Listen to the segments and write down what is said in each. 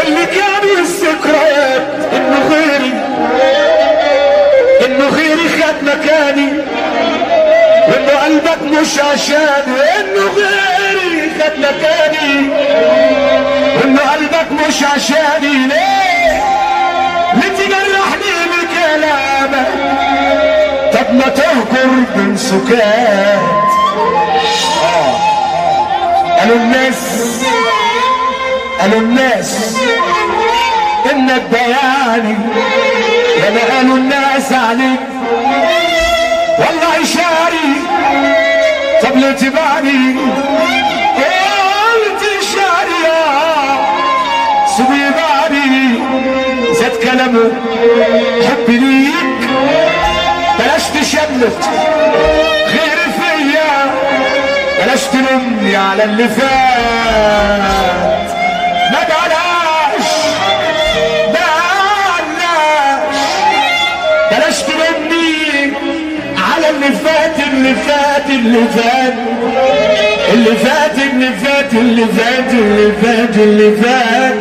اللي جابي الذكريات انه غيري انه غيري خد مكاني وانه قلبك مش عشاني انه غيري خد مكاني وانه قلبك مش عشاني ليه ليه تجرحني بكلامك طب ما تهجر من سكات آه. قالوا الناس قالوا الناس انك بياني لما قالوا الناس عليك والله شاري طب ليه تبعني قلت شاري آه. سوي بعدي زاد كلامه حبي ليك بلاش تشمت غير فيا بلاش تلومني على اللي فات ما بلاش بلاش بلاش تلومني على اللي فات اللي فات اللي فات اللي فات اللي فات اللي فات اللي فات اللي فات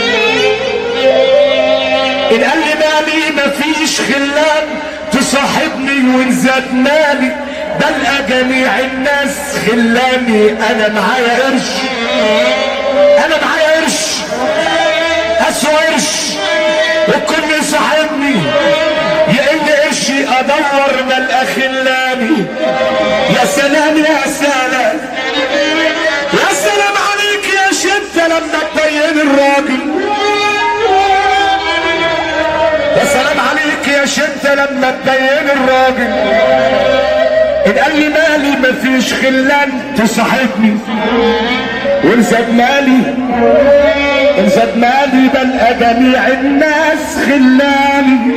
إن قال لي مالي مفيش خلان تصاحبني وإن زاد مالي بلقى جميع الناس خلاني أنا معايا قرش أنا معايا قرش أسوأ قرش والكل صاحبني يا إن قرشي أدور ملقى خلاني يا سلام يا سلام يا سلام عليك يا شدة لما تبين الراجل يا سلام عليك يا شدة لما تبين الراجل إن قال لي مالي مفيش خلان تصاحبني وإن زاد مالي إن زاد مالي بلقى جميع الناس خلاني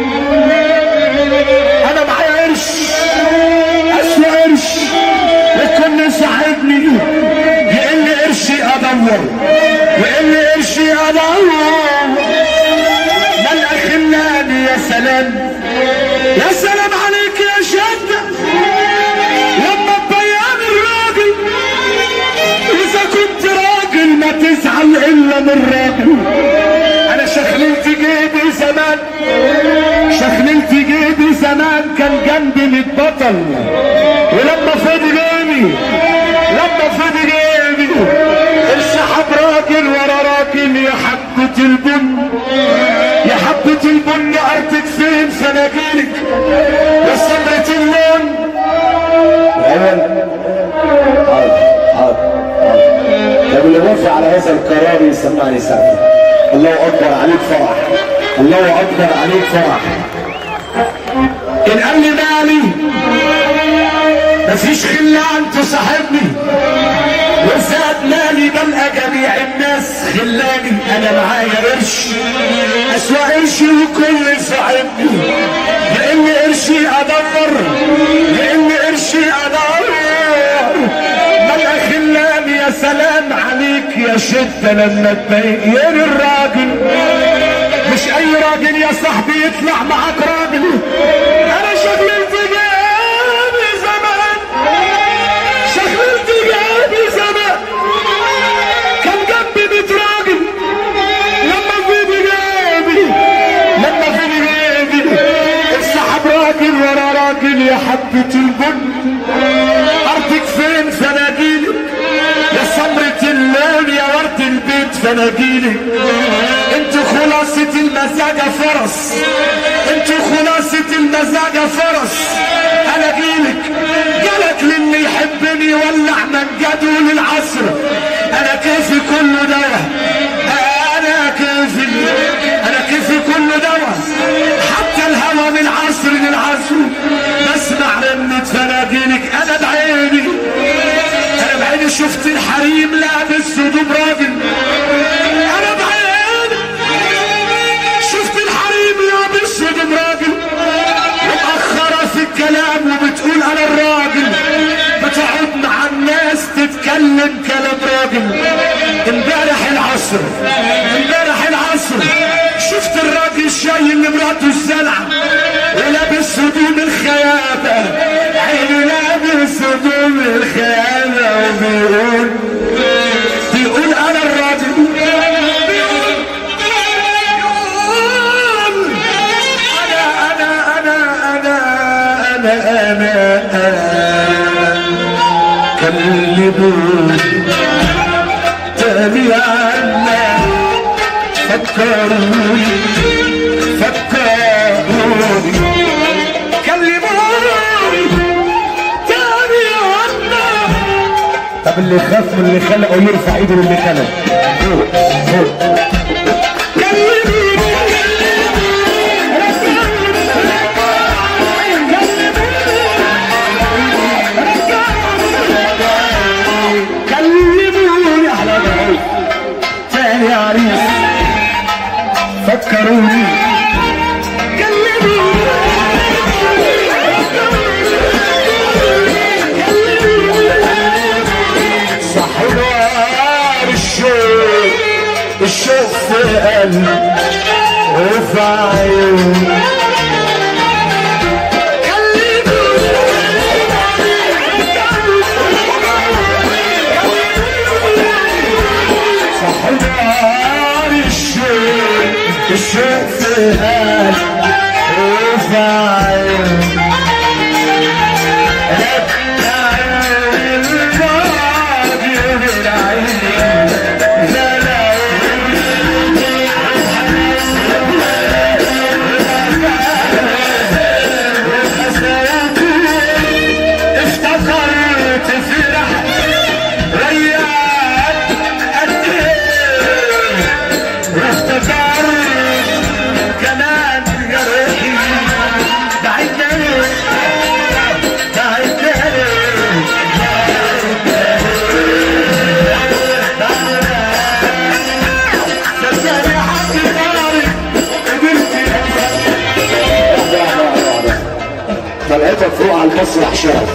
أنا معايا قرش أسوأ قرش والكل صاحبني يقل قرشي أدور ويقل قرشي أدور ملقى خلاني يا سلام يا سلام عليك يا شدة لما تبين الراجل إذا كنت راجل ما تزعل إلا من راجل أنا شخللت جيبي زمان شخللت جيبي زمان كان جنبي متبطل ولما فضي جيبي لما فضي جيبي انسحب راجل ورا راجل يا حبة البن يا حبة البن أرتك فين سناجيلك يا سمرة اللون حاضر حاضر حاضر طب اللي موافق على هذا القرار يسمعني سقف الله اكبر عليك فرح الله اكبر عليك فرح إن قال لي مالي مفيش خلان تصاحبني وزاد مالي بلقى جميع الناس خلاني انا معايا قرش اسوأ قرشي وكل صاحبني لان قرشي ادور لان قرشي ادور بلقى خلاني يا سلام عليك يا شدة لما تبين الراجل مش اي راجل يا صاحبي يطلع معاك راجل انا شغلت جابي زمان شغلت جابي زمان كان جنبي بيت راجل لما فيني جابي لما فيني جابي انسحب راجل ورا راجل يا حبة البن ارضك فين فناجيلك يا سمرة اللون يا ورد البيت فناجيلك انتوا خلاصة المزاجة فرس انتوا خلاصة المزاجة فرس انا جيلك جالك للي يحبني يولع من جدول العصر انا كيفي كله دوا انا كيفي انا كيفي كله دوا حتى الهوى من عصر للعصر بسمع رنة فناجيلك انا بعيني انا بعيني شفت الحريم لابس هدوم راجل انا بعيني شفت الحريم لابس هدوم راجل ومأخرة في الكلام وبتقول انا الراجل بتقعد مع الناس تتكلم كلام راجل امبارح العصر انا كلموني تاني عنا فكروني فكروني كلموني تاني عنا طب اللي خاف من اللي خلقه يرفع ايده للي خلقه فوق فوق كلموني احلى دعوة تاني عريس فكروني صح نار الشوق الشوق في قلبي وفي عيوني صح نار الشوق الشوق في قلبي وفي عيوني افتكرت فرح ريان قد ايه وافتكرت كمان جرحي بعدني بعدني صدقني حد طارق قدرت طلعتك فوق على المسرح شرف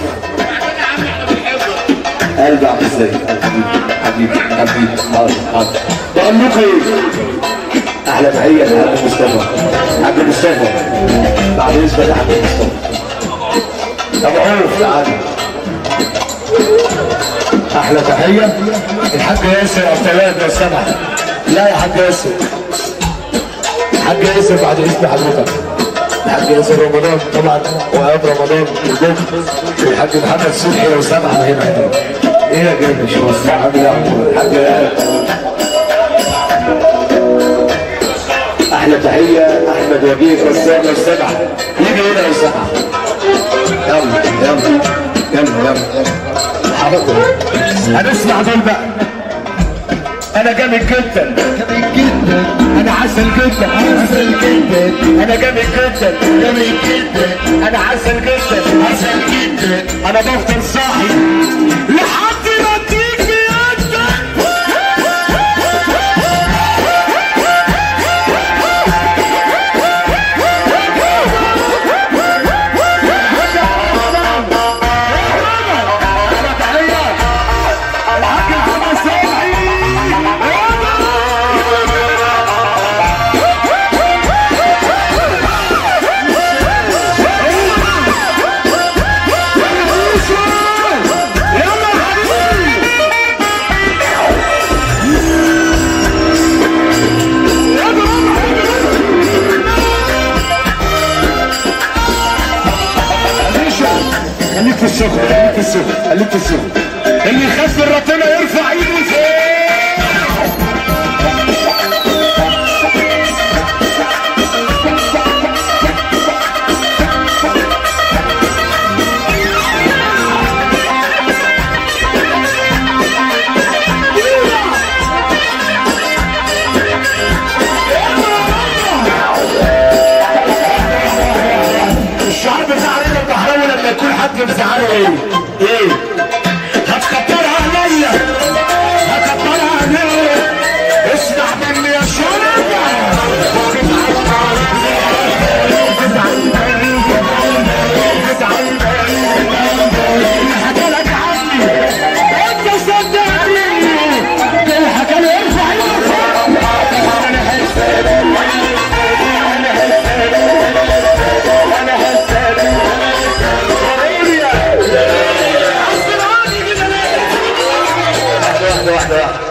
قلبي عم ازاي حبيبي حبيبي حاضر حاضر بقول لكم ايه احلى تحيه لحاج مصطفى حاج مصطفى بعد اذنك يا حاج مصطفى طب عرف تعالى احلى تحيه الحاج ياسر الطياب لو سمح لا يا حاج ياسر الحاج ياسر بعد اذن حضرتك الحاج ياسر رمضان طبعا وقاب رمضان الجمعة والحاج محمد صبحي لو سمح هنا ايه يا جامد شو عامل ايه يا عمو؟ الحاج احلى تحيه احمد وجيه رسام لو سمح يجي هنا لو سمح يلا يلا يلا يلا حاضر هنسمع دول بقى انا جامد جدا جميل جدا انا عسل جدا عسل جدا انا جامد جدا جميل جدا انا عسل جدا عسل جدا انا بفضل صاحي لحد ما تيجي يدك خليك في الشغل خليك في الشغل خليك في الشغل اللي يخاف من ربنا يرفع ايده فوق الشعار بتاع رضا البحراوي لما يكون حد مزعله ايه؟ ايه؟ هتكبرها عليا هكبرها عليا اسمع مني يا شرطة حكالك عني انت صدقني الحكا لي ارفع ايدك انا هسأل انا هسأل انا هسأل واحدة واحدة واحدة